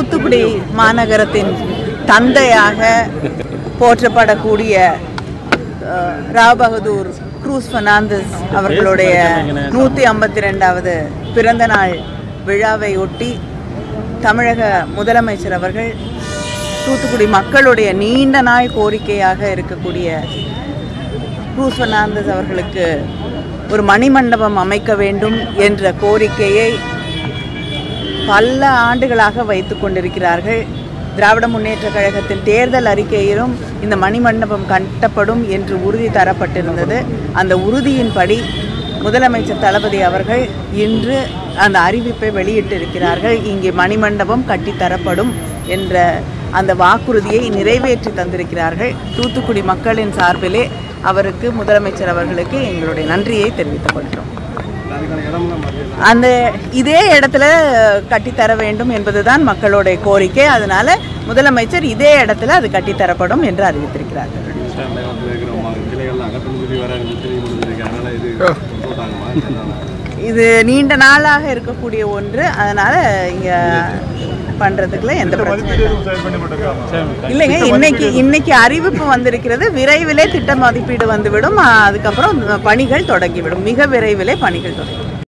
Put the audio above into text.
தூத்துக்குடி மாநகரத்தின் தந்தையாக போற்றப்படக்கூடிய அஹ், ராவ் பகதூர் க்ரூஸ் பெர்னாண்டஸ் அவர்களுடைய நூற்றி ஐம்பத்தி ரெண்டாவது பிறந்த நாள் விழாவை ஒட்டி தமிழக முதலமைச்சர் அவர்கள் தூத்துக்குடி மக்களுடைய நீண்ட நாள் கோரிக்கையாக இருக்கக்கூடிய க்ரூஸ் பெர்னாண்டஸ் அவர்களுக்கு ஒரு மணிமண்டபம் அமைக்க வேண்டும் என்ற கோரிக்கையை பல ஆண்டுகளாக வைத்து கொண்டிருக்கிறார்கள் திராவிட முன்னேற்ற கழகத்தின் தேர்தல் அறிக்கையிலும் இந்த மணிமண்டபம் கட்டப்படும் என்று உறுதி தரப்பட்டிருந்தது அந்த உறுதியின்படி முதலமைச்சர் தளபதி அவர்கள் இன்று அந்த அறிவிப்பை வெளியிட்டிருக்கிறார்கள் இங்கே மணிமண்டபம் கட்டித்தரப்படும் என்ற அந்த வாக்குறுதியை நிறைவேற்றி தந்திருக்கிறார்கள் தூத்துக்குடி மக்களின் சார்பிலே அவருக்கு முதலமைச்சர் அவர்களுக்கு எங்களுடைய நன்றியை தெரிவித்துக் கொள்கிறோம் அந்த இதே இடத்துல கட்டித்தர வேண்டும் என்பதுதான் மக்களுடைய கோரிக்கை அதனால முதலமைச்சர் இதே இடத்துல அது கட்டித்தரப்படும் என்று அறிவித்திருக்கிறார்கள் கிளைகள்லாம் அகற்றமுதி வர தெரிய அதனால இது போட்டாங்கம்மா இது நீண்ட நாளாக இருக்கக்கூடிய ஒன்று அதனால இங்க பண்றதுக்குள்ள எந்த பிரச்சனையும் இல்லை. இல்லைங்க இன்னைக்கு இன்னைக்கு அறிவிப்பு வந்திருக்கிறது விரைவிலே திட்ட மதிப்பீடு வந்துவிடும் அதுக்கப்புறம் பணிகள் தொடங்கிவிடும் மிக விரைவிலே பணிகள் தொடங்கி